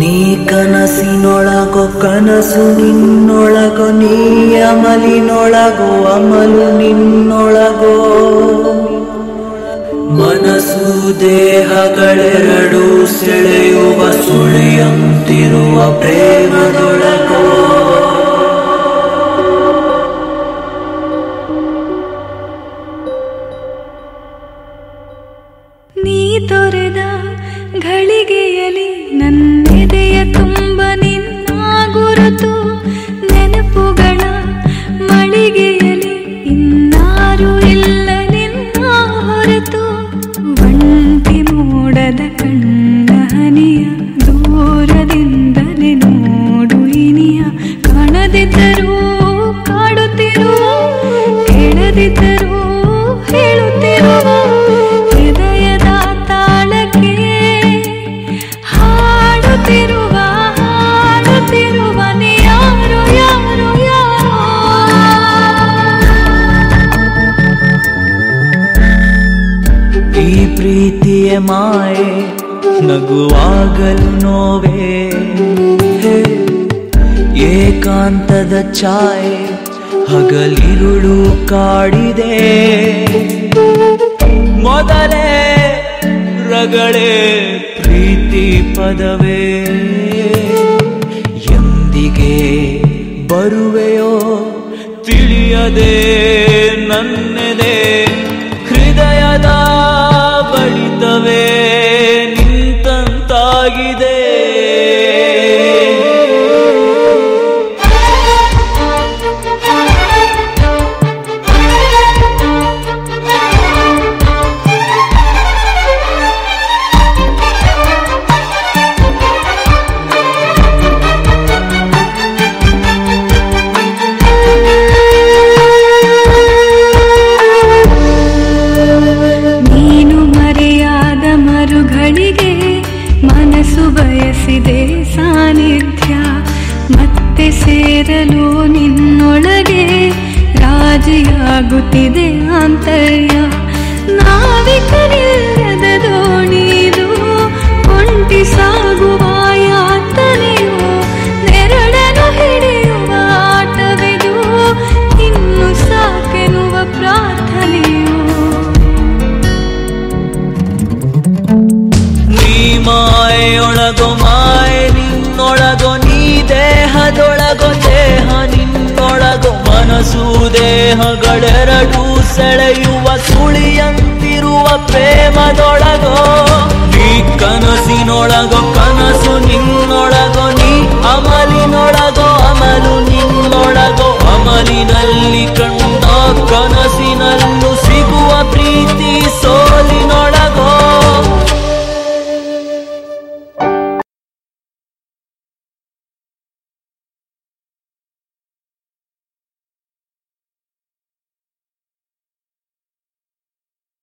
ನೀ ಕನಸಿನೊಳಗೋ ಕನಸು ನಿನ್ನೊಳಗೋ ನೀ ಅಮಲಿನೊಳಗೋ ಅಮಲು ನಿನ್ನೊಳಗೋ ಮನಸ್ಸು ದೇಹಗಳೆರಡು ಸೆಳೆಯುವ ಸುಳಿಯಂತಿರುವ ಪ್ರೇಮದೊಳಗೋ ನೀ ತೊರೆದ ಘಳಿಗೆಯಲಿ ನನ್ನೆದೆಯ ತುಂಬ ನಿನ್ನ ಗುರುತು ನೆನಪುಗಳ ಮಳಿಗೆಯಲಿ ಇನ್ನಾರು ಇಲ್ಲ ನಿನ್ನ ಹೊರತು ಒಂಟಿ ಮೋಡದ ಕಣ್ಣ ಹನಿಯ ದೂರದಿಂದಲೇ ನೋಡು ಇನಿಯ ಕಾಣದಿದ್ದರೂ ಕಾಡುತ್ತಿರುವ ಕೇಳದಿದ್ದರೂ ಹೇಳುತ್ತಿರುವ ಹೃದಯದ ತಾಳಕ್ಕೆ ಹಾಡುತ್ತಿರುವ ಹಾಡುತ್ತಿರುವ ನೀ ಯಾರು ಯಾರು ಯಾರು ಈ ಪ್ರೀತಿಯ ಮಾಯೆ ನಗುವಾಗಲು ನೋವೇ ಏಕಾಂತದ ಛಾಯೆ ಹಗಲಿರುಳು ಕಾಡಿದೆ ಮೊದಲೇ ರಗಳೇ ಪ್ರೀತಿ ಪದವೇ ಎಂದಿಗೆ ಬರುವೆಯೋ ತಿಳಿಯದೆ ನನ್ನೆದೆ ಹೃದಯದ ಬಡಿತವೇ ನಿಂತಂತಾಗಿದೆ ನೀನು ಮರೆಯಾದ ಮರುಗಳಿಗೆ ಮನಸ್ಸು ಬಯಸಿದೆ ಸಾನ್ನಿಧ್ಯ ಮತ್ತೆ ಸೇರಲು ನಿನ್ನೊಳಗೆ ರಾಜಿಯಾಗುತ್ತಿದೆ ಆಂತರ್ಯ ನಾವಿಕರಿಲ್ಲದ ದೋಣಿದು ಒಂಟಿ ಸಾಗುವ ಯಾತನೆಯು ನೆರಳನ್ನು ಹಿಡಿಯುವ ಆಟವಿದು ಇನ್ನು ಸಾಕೆನ್ನುವ ಪ್ರಾರ್ಥನೆಯು ನೀ ಮಾಯೆಯೊಳಗೋ ಮಾಯೆ ನಿನ್ನೊಳಗೋ ನೀ ದೇಹದೊಳಗೋ ದೇಹ ನಿನ್ನೊಳಗೋ ಮನಸ್ಸು ದೇಹಗಳೆರಡೂ ಸೆಳೆಯುವ ಸುಳಿಯಂತ